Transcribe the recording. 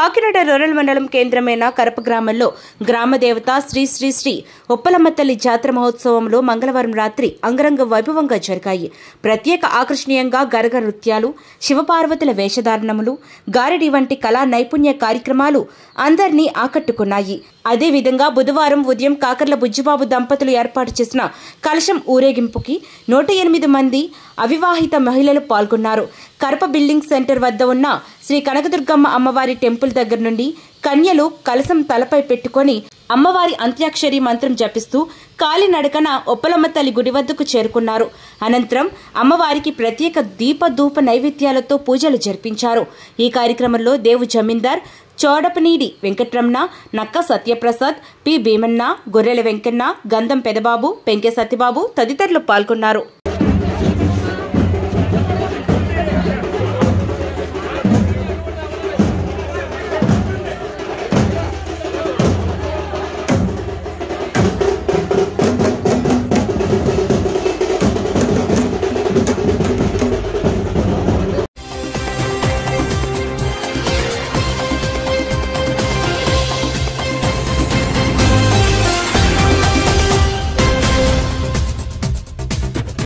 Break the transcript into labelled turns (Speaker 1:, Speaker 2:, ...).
Speaker 1: Kakinada rural మండలం కేంద్రమైన కరప గ్రామంలో గ్రామ దేవత శ్రీ శ్రీ శ్రీ ఉప్పలమ్మ తల్లి జాతర మహోత్సవంలో మంగళవారం రాత్రి అంగరంగ వైభవంగా జరిగాయి ప్రత్యేక ఆకర్షణీయంగా గరగ నృత్యాలు శివపార్వతుల వేషధారణములు గారడి వంటి కళా నైపుణ్య కార్యక్రమాలు అందరినీ ఆకట్టుకున్నాయి అదేవిధంగా బుధవారం ఉదయం కాకర్ల బుజ్జిబాబు దంపతులు ఏర్పాటు చేసిన కలశం ఊరేగింపుకి నూట ఎనిమిది మంది అవివాహిత మహిళలు పాల్గొన్నారు కరప బిల్డింగ్ సెంటర్ వద్ద ఉన్న శ్రీ కనకదుర్గమ్మ అమ్మవారి టెంపుల్ దగ్గర నుండి కన్యలు కలశం తలపై పెట్టుకొని అమ్మవారి అంత్యాక్షరి మంత్రం జపిస్తూ కాలినడకన ఒప్పలమ్మ తల్లి గుడి వద్దకు చేరుకున్నారు అనంతరం అమ్మవారికి ప్రత్యేక దీప ధూప నైవేద్యాలతో పూజలు జరిపించారు ఈ కార్యక్రమంలో దేవు జమీందార్ చోడపనీడి వెంకట్రమణ నక్క సత్యప్రసాద్ పి భీమన్న గొర్రెల వెంకన్న గంధం పెదబాబు పెంకె సత్యబాబు తదితరులు పాల్గొన్నారు